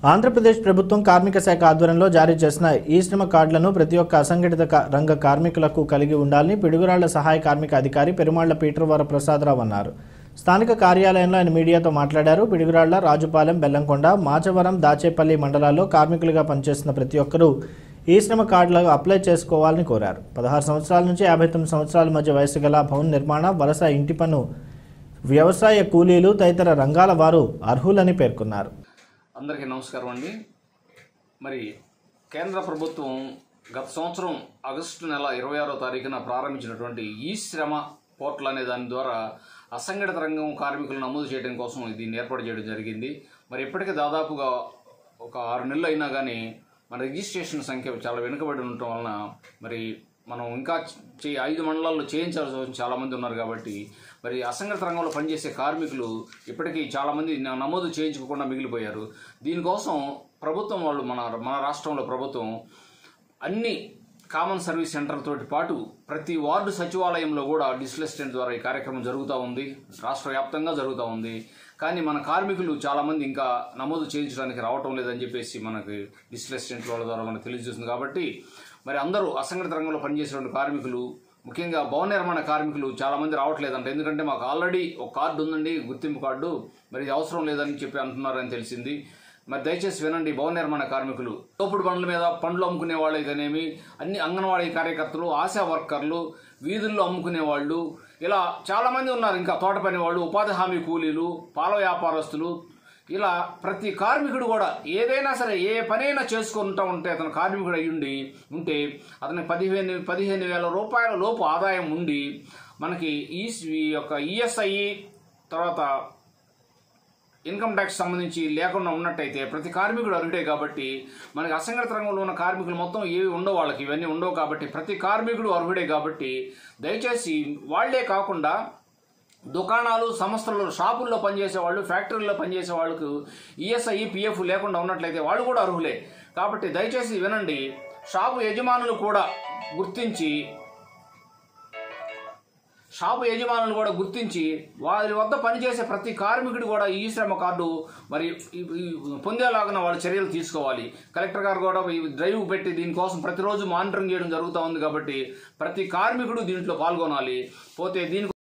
ఆంధ్రప్రదేశ్ ప్రభుత్వం కార్మిక శాఖ ఆధ్వర్యంలో జారీ చేసిన ఈ శ్రమ కార్డులను ప్రతి ఒక్క అసంఘటిత క- రంగ కార్మికులకు కలిగి ఉండాలని పిడుగురాళ్ల సహాయ కార్మిక అధికారి పెరుమాళ్ల పీటర్వర ప్రసాదరావు అన్నారు స్థానిక కార్యాలయంలో ఆయన మీడియాతో మాట్లాడారు పిడుగురాళ్ల రాజుపాలెం బెల్లంకొండ మాచవరం దాచేపల్లి మండలాల్లో కార్మికులుగా పనిచేస్తున్న ప్రతి ఒక్కరూ ఈ శ్రమ కార్డులకు అప్లై చేసుకోవాలని కోరారు పదహారు సంవత్సరాల నుంచి యాభై తొమ్మిది సంవత్సరాల మధ్య వయసు గల భవన నిర్మాణ వలస ఇంటి పన్ను వ్యవసాయ కూలీలు తదితర రంగాల వారు అర్హులని పేర్కొన్నారు అందరికీ నమస్కారం అండి మరి కేంద్ర ప్రభుత్వం గత సంవత్సరం ఆగస్టు నెల ఇరవై ఆరో తారీఖున ప్రారంభించినటువంటి ఈ శ్రమ పోర్టల్ అనే దాని ద్వారా అసంఘటిత రంగం కార్మికులు నమోదు చేయడం కోసం దీన్ని ఏర్పాటు చేయడం జరిగింది మరి ఇప్పటికే దాదాపుగా ఒక ఆరు నెలలు అయినా కానీ మన రిజిస్ట్రేషన్ సంఖ్య చాలా వెనుకబడి ఉండటం వలన మరి మనం ఇంకా చే ఐదు మండలాల్లో చేయించాల్సి వచ్చిన చాలా మంది ఉన్నారు కాబట్టి మరి అసంఘటిత రంగంలో పనిచేసే కార్మికులు ఇప్పటికీ చాలా మంది న- నమోదు చేయించుకోకుండా మిగిలిపోయారు దీనికోసం ప్రభుత్వం వాళ్ళు మన మన రాష్ట్రంలో ప్రభుత్వం అన్ని కామన్ సర్వీస్ సెంటర్లతోటి పాటు ప్రతి వార్డు సచివాలయంలో కూడా డిజిటల్ అసిస్టెంట్ ద్వారా ఈ కార్యక్రమం జరుగుతూ ఉంది రాష్ట్ర వ్యాప్తంగా జరుగుతూ ఉంది కానీ మన కార్మికులు చాలా మంది ఇంకా నమోదు చేయించడానికి రావటం లేదని చెప్పేసి మనకి డిజిటల్ అసిస్టెంట్ వాళ్ళ ద్వారా మనకు తెలియజేస్తుంది కాబట్టి మరి అందరూ అసంఘటిత రంగంలో పనిచేసేటువంటి కార్మికులు ముఖ్యంగా భవన నిర్మాణ కార్మికులు చాలా మంది రావట్లేదంట ఎందుకంటే మాకు ఆల్రెడీ ఒక కార్డు ఉందండి గుర్తింపు కార్డు మరి ఇది అవసరం లేదని చెప్పి అంటున్నారని తెలిసింది మరి దయచేసి వినండి భవన నిర్మాణ కార్మికులు తోపుడు బండ్ల మీద పండ్లు అమ్ముకునే వాళ్ళైతేనేమి అన్ని అంగన్వాడీ కార్యకర్తలు ఆశా వర్కర్లు వీధుల్లో అమ్ముకునే వాళ్ళు ఇలా చాలా మంది ఉన్నారు ఇంకా తోట పని వాళ్ళు ఉపాధి హామీ కూలీలు పాల వ్యాపారస్తులు ఇలా ప్రతి కార్మికుడు కూడా ఏదైనా సరే ఏ పనైనా చేసుకుంటా ఉంటే అతను కార్మికుడు అయ్యుండి ఉంటే అతనికి పదిహేను పదిహేను వేల రూపాయల లోపు ఆదాయం ఉండి మనకి ఈ ఈ యొక్క ఈఎస్ఐ తర్వాత ఇన్కమ్ ట్యాక్స్ సంబంధించి లేకుండా ఉన్నట్టయితే ప్రతి కార్మికుడు అర్హుడే కాబట్టి మనకి అసంఘటిత రంగంలో ఉన్న కార్మికులు మొత్తం ఏవి ఉండవు వాళ్ళకి ఇవన్నీ ఉండవు కాబట్టి ప్రతి కార్మికుడు అర్హుడే కాబట్టి దయచేసి వాళ్లే కాకుండా దుకాణాలు సంస్థలు షాపుల్లో పనిచేసే వాళ్ళు ఫ్యాక్టరీల్లో పనిచేసే వాళ్ళకు ఈఎస్ఐ పిఎఫ్ లేకుండా ఉన్నట్లయితే వాళ్ళు కూడా అర్హులే కాబట్టి దయచేసి వినండి షాపు యజమానులు కూడా గుర్తించి షాపు యజమానులు కూడా గుర్తించి వారి వద్ద పనిచేసే ప్రతి కార్మికుడు కూడా ఈ శ్రమ కార్డు మరి ఈ- ఈ పొందేలాగా వాళ్ళు చర్యలు తీసుకోవాలి కలెక్టర్ గారు కూడా ఈ డ్రైవ్ పెట్టి దీనికోసం ప్రతిరోజు మానిటరింగ్ చేయడం జరుగుతూ ఉంది కాబట్టి ప్రతి కార్మికుడు దీంట్లో పాల్గొనాలి పోతే దీని